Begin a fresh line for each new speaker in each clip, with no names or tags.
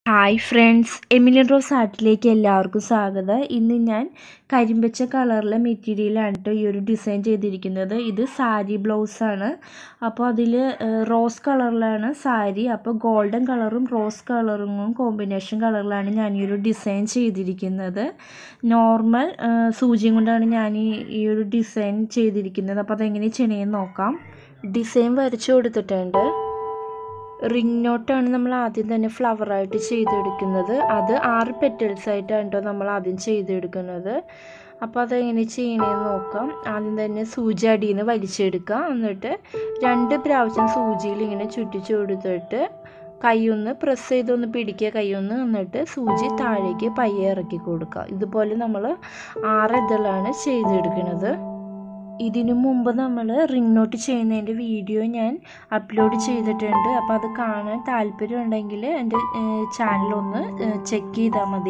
hi friends Emilian Rose ആർട്ടിലേക്ക് എല്ലാവർക്കും സ്വാഗതം ഇന്ന് ഞാൻ കരിമ്പച്ച കളറിലെ മെറ്റീരിയലാണ് കേട്ടോ ഈ ഒരു ഡിസൈൻ ചെയ്തിരിക്കുന്നത് ഇത് സാരി ബ്ലൗസാണ് അപ്പോൾ അതിൽ റോസ് കളറിലാണ് സാരി അപ്പോൾ ഗോൾഡൻ കളറും റോസ് കളറും കോമ്പിനേഷൻ കളറിലാണ് ഞാൻ ഈ ഒരു ഡിസൈൻ ചെയ്തിരിക്കുന്നത് നോർമൽ സൂചിയും കൊണ്ടാണ് ഞാൻ ഈ ഈ ഒരു ഡിസൈൻ ചെയ്തിരിക്കുന്നത് അപ്പോൾ അതെങ്ങനെ ചെയ്യണമെന്ന് നോക്കാം ഡിസൈൻ വരച്ചു കൊടുത്തിട്ടുണ്ട് റിംഗ് നോട്ടാണ് നമ്മൾ ആദ്യം തന്നെ ഫ്ലവറായിട്ട് ചെയ്തെടുക്കുന്നത് അത് ആറ് പെറ്റൽസ് ആയിട്ടാണ് കേട്ടോ നമ്മൾ ആദ്യം ചെയ്തെടുക്കുന്നത് അപ്പോൾ അതെങ്ങനെ ചെയ്യണമെന്ന് നോക്കാം ആദ്യം തന്നെ സൂചി അടിയിൽ നിന്ന് വലിച്ചെടുക്കുക എന്നിട്ട് രണ്ട് പ്രാവശ്യം സൂചിയിൽ ഇങ്ങനെ ചുറ്റിച്ചു കൊടുത്തിട്ട് കൈയൊന്ന് പ്രസ് ചെയ്തൊന്ന് പിടിക്കുക കൈയൊന്ന് എന്നിട്ട് സൂചി താഴേക്ക് പയ്യെ ഇറക്കി കൊടുക്കുക ഇതുപോലെ നമ്മൾ ആറ് ഇതളാണ് ചെയ്തെടുക്കുന്നത് ഇതിനു മുമ്പ് നമ്മൾ റിംഗ് നോട്ട് ചെയ്യുന്നതിൻ്റെ വീഡിയോ ഞാൻ അപ്ലോഡ് ചെയ്തിട്ടുണ്ട് അപ്പോൾ അത് കാണാൻ താല്പര്യം ഉണ്ടെങ്കിൽ എൻ്റെ ചാനലൊന്ന് ചെക്ക് ചെയ്താൽ മതി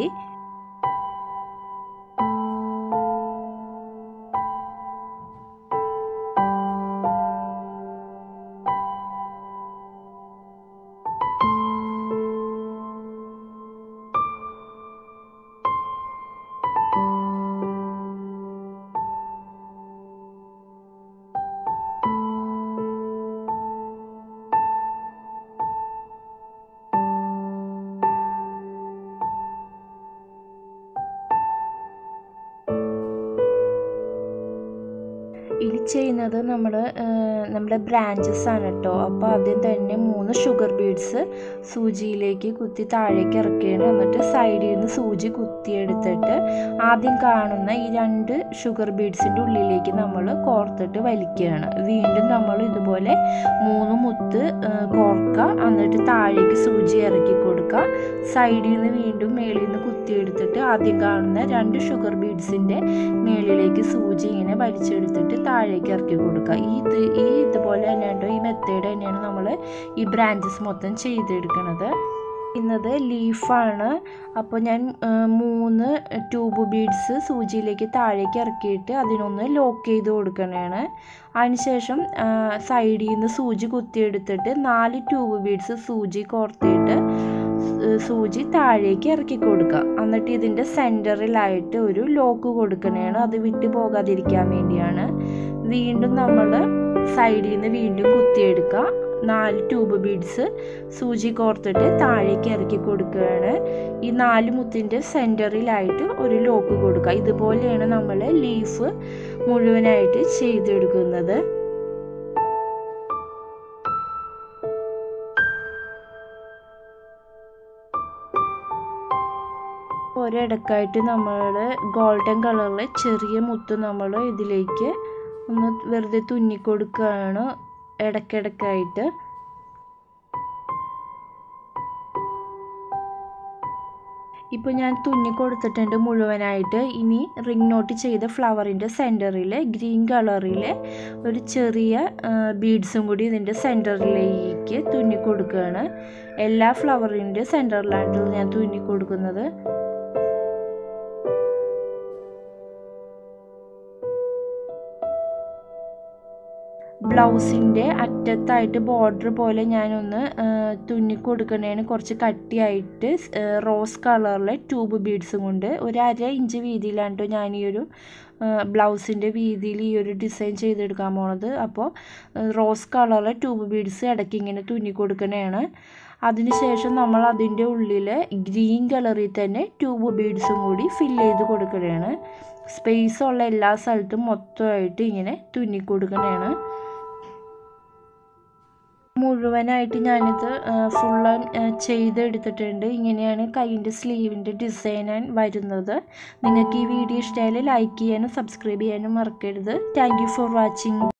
ഇനി ചെയ്യുന്നത് നമ്മൾ നമ്മുടെ ബ്രാഞ്ചസ് ആണ് കേട്ടോ അപ്പോൾ ആദ്യം തന്നെ മൂന്ന് ഷുഗർ ബീഡ്സ് സൂചിയിലേക്ക് കുത്തി താഴേക്ക് ഇറക്കുകയാണ് എന്നിട്ട് സൈഡിൽ നിന്ന് സൂചി കുത്തിയെടുത്തിട്ട് ആദ്യം കാണുന്ന ഈ രണ്ട് ഷുഗർ ബീഡ്സിൻ്റെ ഉള്ളിലേക്ക് നമ്മൾ കോർത്തിട്ട് വലിക്കുകയാണ് വീണ്ടും നമ്മൾ ഇതുപോലെ മൂന്ന് മുത്ത് കോർക്കുക എന്നിട്ട് താഴേക്ക് സൂചി ഇറക്കി കൊടുക്കുക സൈഡിൽ നിന്ന് വീണ്ടും മേളിൽ നിന്ന് കുത്തിയെടുത്തിട്ട് ആദ്യം കാണുന്ന രണ്ട് ഷുഗർ ബീഡ്സിൻ്റെ മേളിലേക്ക് സൂചി ഇങ്ങനെ വലിച്ചെടുത്തിട്ട് താഴേക്ക് ഇറക്കി കൊടുക്കുക ഈ ഇത് ഈ ഇതുപോലെ തന്നെയാണ് ഈ മെത്തേഡ് തന്നെയാണ് നമ്മൾ ഈ ബ്രാഞ്ചസ് മൊത്തം ചെയ്തെടുക്കുന്നത് ഇന്നത് ലീഫാണ് അപ്പോൾ ഞാൻ മൂന്ന് ട്യൂബ് ബീഡ്സ് സൂചിയിലേക്ക് താഴേക്ക് ഇറക്കിയിട്ട് അതിനൊന്ന് ലോക്ക് ചെയ്ത് കൊടുക്കണതാണ് അതിനുശേഷം സൈഡിൽ നിന്ന് സൂചി കുത്തിയെടുത്തിട്ട് നാല് ട്യൂബ് ബീഡ്സ് സൂചി കോർത്തിയിട്ട് സൂചി താഴേക്ക് ഇറക്കി കൊടുക്കുക എന്നിട്ട് ഇതിൻ്റെ സെൻറ്ററിലായിട്ട് ഒരു ലോക്ക് കൊടുക്കണതാണ് അത് വിട്ടു പോകാതിരിക്കാൻ വേണ്ടിയാണ് വീണ്ടും നമ്മൾ സൈഡിൽ നിന്ന് വീണ്ടും കുത്തിയെടുക്കുക നാല് ട്യൂബ് ബീഡ്സ് സൂചി കോർത്തിട്ട് താഴേക്ക് ഇറക്കി കൊടുക്കുകയാണ് ഈ നാല് മുത്തിൻ്റെ സെൻറ്ററിലായിട്ട് ഒരു ലോക്ക് കൊടുക്കുക ഇതുപോലെയാണ് നമ്മൾ ലീഫ് മുഴുവനായിട്ട് ചെയ്തെടുക്കുന്നത് ഒരിടക്കായിട്ട് നമ്മൾ ഗോൾഡൻ കളറിലെ ചെറിയ മുത്ത് നമ്മൾ ഇതിലേക്ക് ഒന്ന് വെറുതെ തുന്നിക്കൊടുക്കുകയാണ് ഇടയ്ക്കിടയ്ക്കായിട്ട് ഇപ്പോൾ ഞാൻ തുന്നി കൊടുത്തിട്ടുണ്ട് മുഴുവനായിട്ട് ഇനി റിംഗ് നോട്ട് ചെയ്ത ഫ്ലവറിൻ്റെ സെൻറ്ററിൽ ഗ്രീൻ കളറിലെ ഒരു ചെറിയ ബീഡ്സും കൂടി ഇതിൻ്റെ സെൻറ്ററിലേക്ക് തുന്നി കൊടുക്കുകയാണ് എല്ലാ ഫ്ലവറിൻ്റെ സെൻറ്ററിലായിട്ട് ഞാൻ തുന്നി കൊടുക്കുന്നത് ബ്ലൗസിൻ്റെ അറ്റത്തായിട്ട് ബോർഡർ പോലെ ഞാനൊന്ന് തുന്നി കൊടുക്കണേന് കുറച്ച് കട്ടിയായിട്ട് റോസ് കളറിലെ ട്യൂബ് ബീഡ്സും കൊണ്ട് ഒരു അര ഇഞ്ച് വീതിയിലാണ് കേട്ടോ ഞാൻ ഈ ഒരു ബ്ലൗസിൻ്റെ വീതിയിൽ ഈ ഒരു ഡിസൈൻ ചെയ്തെടുക്കാൻ പോണത് അപ്പോൾ റോസ് കളറിലെ ട്യൂബ് ബീഡ്സ് ഇടയ്ക്ക് ഇങ്ങനെ തുന്നി കൊടുക്കണതാണ് അതിനുശേഷം നമ്മൾ അതിൻ്റെ ഉള്ളിൽ ഗ്രീൻ കളറിൽ തന്നെ ട്യൂബ് ബീഡ്സും കൂടി ഫില്ല് ചെയ്ത് കൊടുക്കണതാണ് സ്പേസ് ഉള്ള എല്ലാ സ്ഥലത്തും മൊത്തമായിട്ട് ഇങ്ങനെ തുന്നി കൊടുക്കണതാണ് മുഴുവനായിട്ട് ഞാനിത് ഫുള്ള് ചെയ്തെടുത്തിട്ടുണ്ട് ഇങ്ങനെയാണ് കൈയിൻ്റെ സ്ലീവിൻ്റെ ഡിസൈൻ വരുന്നത് നിങ്ങൾക്ക് ഈ വീഡിയോ ഇഷ്ടമായാൽ ലൈക്ക് ചെയ്യാനും സബ്സ്ക്രൈബ് ചെയ്യാനും മറക്കരുത് താങ്ക് ഫോർ വാച്ചിങ്